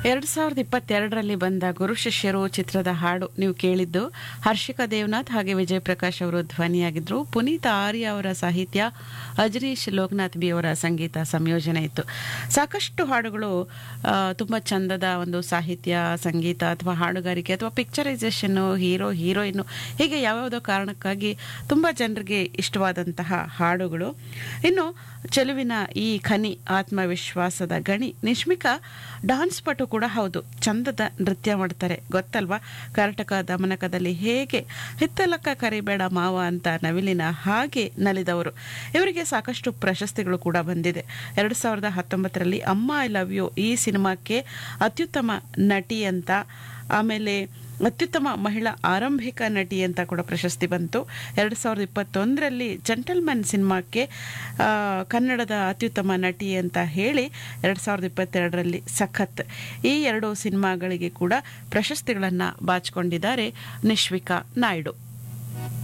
ಎರಡು ಸಾವಿರದ ಇಪ್ಪತ್ತೆರಡರಲ್ಲಿ ಬಂದ ಗುರು ಶಿಷ್ಯರು ಚಿತ್ರದ ಹಾಡು ನೀವು ಕೇಳಿದ್ದು ಹರ್ಷಿಕಾ ದೇವನಾಥ್ ಹಾಗೆ ವಿಜಯ್ ಪ್ರಕಾಶ್ ಅವರು ಧ್ವನಿಯಾಗಿದ್ರು ಪುನೀತ್ ಆರ್ಯ ಅವರ ಸಾಹಿತ್ಯ ಅಜನೀಶ್ ಲೋಕನಾಥ್ ಬಿ ಅವರ ಸಂಗೀತ ಸಂಯೋಜನೆ ಇತ್ತು ಸಾಕಷ್ಟು ಹಾಡುಗಳು ಆ, ತುಂಬ ಚಂದದ ಒಂದು ಸಾಹಿತ್ಯ ಸಂಗೀತ ಅಥವಾ ಹಾಡುಗಾರಿಕೆ ಅಥವಾ ಪಿಕ್ಚರೈಸೇಷನ್ನು ಹೀರೋ ಹೀರೋಯಿನ್ನು ಹೀಗೆ ಯಾವ್ಯಾವುದೋ ಕಾರಣಕ್ಕಾಗಿ ತುಂಬ ಜನರಿಗೆ ಇಷ್ಟವಾದಂತಹ ಹಾಡುಗಳು ಇನ್ನು ಚೆಲುವಿನ ಈ ಖನಿ ಆತ್ಮವಿಶ್ವಾಸದ ಗಣಿ ನಿಶ್ಮಿಕಾ ಡಾನ್ಸ್ ಪಟು ಕೂಡ ಹೌದು ಚಂದದ ನೃತ್ಯ ಮಾಡ್ತಾರೆ ಗೊತ್ತಲ್ವಾ ಕರ್ನಾಟಕ ದಮನಕದಲ್ಲಿ ಹೇಗೆ ಹಿತ್ತಲಕ್ಕ ಕರಿಬೇಡ ಮಾವ ಅಂತ ನವಿಲಿನ ಹಾಗೆ ನಲಿದವರು ಇವರಿಗೆ ಸಾಕಷ್ಟು ಪ್ರಶಸ್ತಿಗಳು ಕೂಡ ಬಂದಿದೆ ಎರಡು ಸಾವಿರದ ಹತ್ತೊಂಬತ್ತರಲ್ಲಿ ಅಮ್ಮ ಐ ಲವ್ ಯು ಈ ಸಿನಿಮಾಕ್ಕೆ ಅತ್ಯುತ್ತಮ ನಟಿ ಅಂತ ಆಮೇಲೆ ಅತ್ಯುತ್ತಮ ಮಹಿಳಾ ಆರಂಭಿಕ ನಟಿ ಅಂತ ಕೂಡ ಪ್ರಶಸ್ತಿ ಬಂತು ಎರಡು ಸಾವಿರದ ಇಪ್ಪತ್ತೊಂದರಲ್ಲಿ ಜಂಟಲ್ಮನ್ ಸಿನಿಮಾಕ್ಕೆ ಆ, ಕನ್ನಡದ ಅತ್ಯುತ್ತಮ ನಟಿ ಅಂತ ಹೇಳಿ ಎರಡು ಸಾವಿರದ ಇಪ್ಪತ್ತೆರಡರಲ್ಲಿ ಸಖತ್ ಈ ಎರಡು ಸಿನಿಮಾಗಳಿಗೆ ಕೂಡ ಪ್ರಶಸ್ತಿಗಳನ್ನು ಬಾಚಿಕೊಂಡಿದ್ದಾರೆ ನಿಶ್ವಿಕಾ ನಾಯ್ಡು